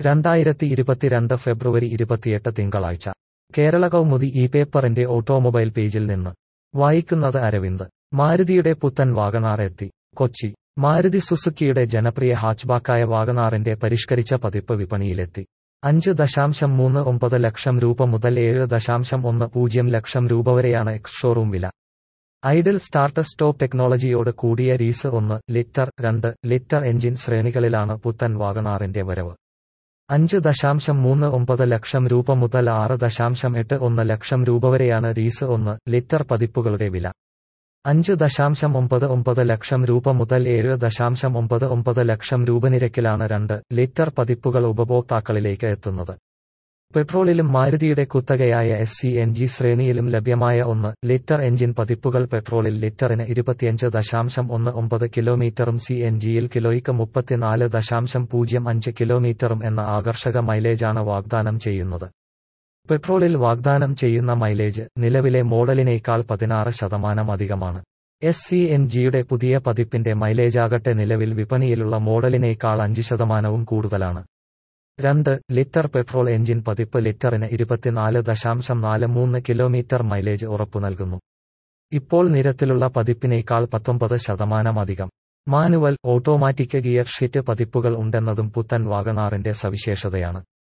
രണ്ടായിരത്തി ഇരുപത്തിരണ്ട് ഫെബ്രുവരി ഇരുപത്തിയെട്ട് തിങ്കളാഴ്ച കേരള കൗമുദി ഈ പേപ്പറിന്റെ ഓട്ടോമൊബൈൽ പേജിൽ നിന്ന് വായിക്കുന്നത് അരവിന്ദ് മാരുതിയുടെ പുത്തൻ വാഗണാർ എത്തി കൊച്ചി മാരുതി സുസുക്കിയുടെ ജനപ്രിയ ഹാച്ച്ബാക്കായ വാഗണാറിന്റെ പരിഷ്കരിച്ച പതിപ്പ് വിപണിയിലെത്തി അഞ്ച് ദശാംശം മൂന്ന് ഒമ്പത് ലക്ഷം രൂപ മുതൽ ഏഴ് ദശാംശം ഒന്ന് പൂജ്യം ലക്ഷം രൂപ വരെയാണ് എക്സ് ഷോറൂം വില ഐഡിൽ സ്റ്റാർട്ട് സ്റ്റോപ്പ് ടെക്നോളജിയോട് കൂടിയ രീസ് ഒന്ന് ലിറ്റർ രണ്ട് ലിറ്റർ എഞ്ചിൻ ശ്രേണികളിലാണ് പുത്തൻ വാഗണാറിന്റെ വരവ് അഞ്ച് ദശാംശം മൂന്ന് ഒമ്പത് ലക്ഷം രൂപ മുതൽ ആറ് ദശാംശം എട്ട് ഒന്ന് ലക്ഷം രൂപ വരെയാണ് രീസ് ഒന്ന് ലിറ്റർ പതിപ്പുകളുടെ വില അഞ്ച് ദശാംശം ഒമ്പത് ഒമ്പത് ലക്ഷം രൂപ മുതൽ ഏഴ് ദശാംശം ഒമ്പത് ഒമ്പത് ലക്ഷം രൂപ നിരക്കിലാണ് രണ്ട് ലിറ്റർ പതിപ്പുകൾ ഉപഭോക്താക്കളിലേക്ക് എത്തുന്നത് പെട്രോളിലും മാരുതിയുടെ കുത്തകയായ എസ് സി എൻ ജി ശ്രേണിയിലും ലഭ്യമായ ഒന്ന് ലിറ്റർ എഞ്ചിൻ പതിപ്പുകൾ പെട്രോളിൽ ലിറ്ററിന് ഇരുപത്തിയഞ്ച് ദശാംശം ഒന്ന് ഒമ്പത് കിലോമീറ്ററും സി എൻ ജിയിൽ കിലോയ്ക്ക് മുപ്പത്തിനാല് ദശാംശം പൂജ്യം അഞ്ച് കിലോമീറ്ററും എന്ന ആകർഷക മൈലേജാണ് വാഗ്ദാനം ചെയ്യുന്നത് പെട്രോളിൽ വാഗ്ദാനം ചെയ്യുന്ന മൈലേജ് നിലവിലെ മോഡലിനേക്കാൾ പതിനാറ് ശതമാനം അധികമാണ് എസ് സി എൻ ജിയുടെ പുതിയ പതിപ്പിന്റെ മൈലേജാകട്ടെ നിലവിൽ വിപണിയിലുള്ള മോഡലിനേക്കാൾ അഞ്ച് ശതമാനവും കൂടുതലാണ് രണ്ട് ലിറ്റർ പെട്രോൾ എഞ്ചിൻ പതിപ്പ് ലിറ്ററിന് ഇരുപത്തിനാല് ദശാംശം നാല് മൂന്ന് കിലോമീറ്റർ മൈലേജ് ഉറപ്പു നൽകുന്നു ഇപ്പോൾ നിരത്തിലുള്ള പതിപ്പിനേക്കാൾ പത്തൊമ്പത് ശതമാനം അധികം മാനുവൽ ഓട്ടോമാറ്റിക് ഗിയർ ഷിറ്റ് പതിപ്പുകൾ ഉണ്ടെന്നതും പുത്തൻ വാഗണാറിന്റെ സവിശേഷതയാണ്